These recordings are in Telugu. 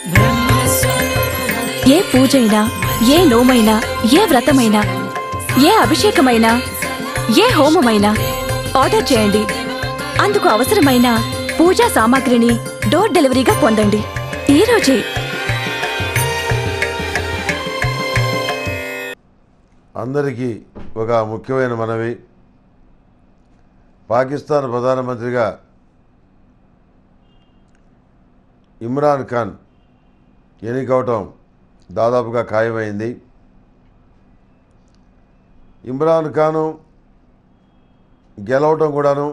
ఏ పూజైనా ఏ నోమైనా ఏ వ్రతమైనా ఏ అభిషేకమైనా ఏ హోమమైనా ఆర్డర్ చేయండి అందుకు అవసరమైన పూజా సామాగ్రిని డోర్ డెలివరీగా పొందండి ఈ రోజే అందరికీ ఒక ముఖ్యమైన మనవి పాకిస్తాన్ ప్రధానమంత్రిగా ఇమ్రాన్ ఖాన్ ఎన్నికవటం దాదాపుగా ఖాయమైంది ఇమ్రాన్ ఖాను గెలవటం కూడాను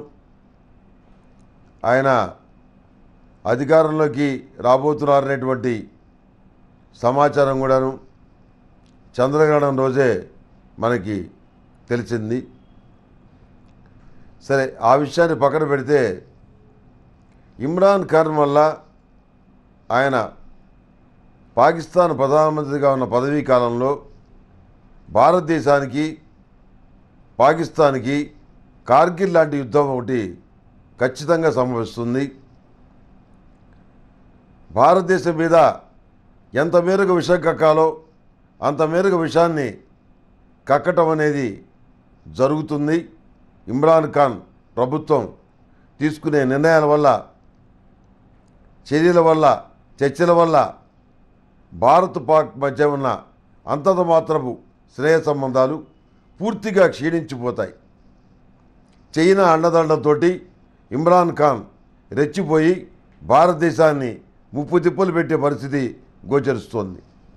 ఆయన అధికారంలోకి రాబోతున్నారనేటువంటి సమాచారం కూడాను చంద్రగ్రహణం రోజే మనకి తెలిసింది సరే ఆ విషయాన్ని పక్కన పెడితే ఇమ్రాన్ ఖాన్ వల్ల ఆయన పాకిస్తాన్ ప్రధానమంత్రిగా ఉన్న పదవీ కాలంలో భారతదేశానికి పాకిస్తాన్కి కార్గిల్ లాంటి యుద్ధం ఒకటి ఖచ్చితంగా సంభవిస్తుంది భారతదేశం మీద ఎంత మేరకు విషం కక్కాలో అంత మేరకు విషాన్ని కక్కటం అనేది జరుగుతుంది ఇమ్రాన్ ఖాన్ ప్రభుత్వం తీసుకునే నిర్ణయాల వల్ల చర్యల వల్ల చర్చల వల్ల భారత్ పాక్ మధ్య ఉన్న అంతంత మాత్రపు స్నేహ సంబంధాలు పూర్తిగా క్షీణించిపోతాయి చైనా అండదండంతో ఇమ్రాన్ ఖాన్ రెచ్చిపోయి భారతదేశాన్ని ముప్పు తిప్పలు పెట్టే పరిస్థితి గోచరిస్తోంది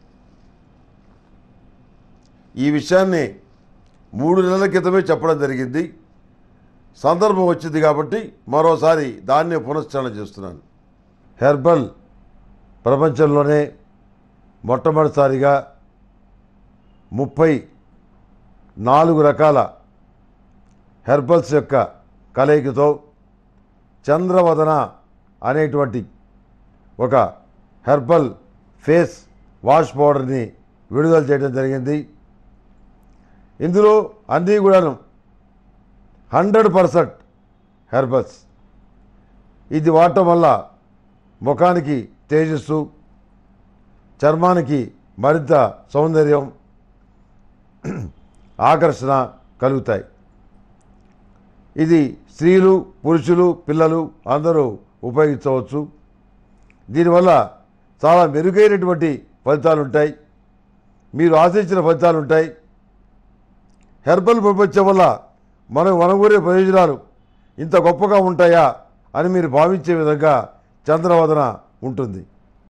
ఈ విషయాన్ని మూడు నెలల క్రితమే చెప్పడం జరిగింది సందర్భం వచ్చింది కాబట్టి మరోసారి దాన్నే పునశ్చరణ చేస్తున్నాను హెర్బల్ ప్రపంచంలోనే మొట్టమొదటిసారిగా ముప్పై నాలుగు రకాల హెర్బల్స్ యొక్క కలయికతో చంద్రవదన అనేటువంటి ఒక హెర్బల్ ఫేస్ వాష్ పౌడర్ని విడుదల చేయడం జరిగింది ఇందులో అన్నీ కూడాను హండ్రెడ్ పర్సెంట్ హెర్బల్స్ ఇది వాడటం వల్ల ముఖానికి తేజస్సు చర్మానికి మరింత సౌందర్యం ఆకర్షణ కలుగుతాయి ఇది స్త్రీలు పురుషులు పిల్లలు అందరూ ఉపయోగించవచ్చు దీనివల్ల చాలా మెరుగైనటువంటి ఫలితాలు ఉంటాయి మీరు ఆశించిన ఫలితాలు ఉంటాయి హెర్బల్ ప్రపంచం వల్ల మనకు వనగూరే ప్రయోజనాలు ఇంత గొప్పగా ఉంటాయా అని మీరు భావించే విధంగా చంద్రవదన ఉంటుంది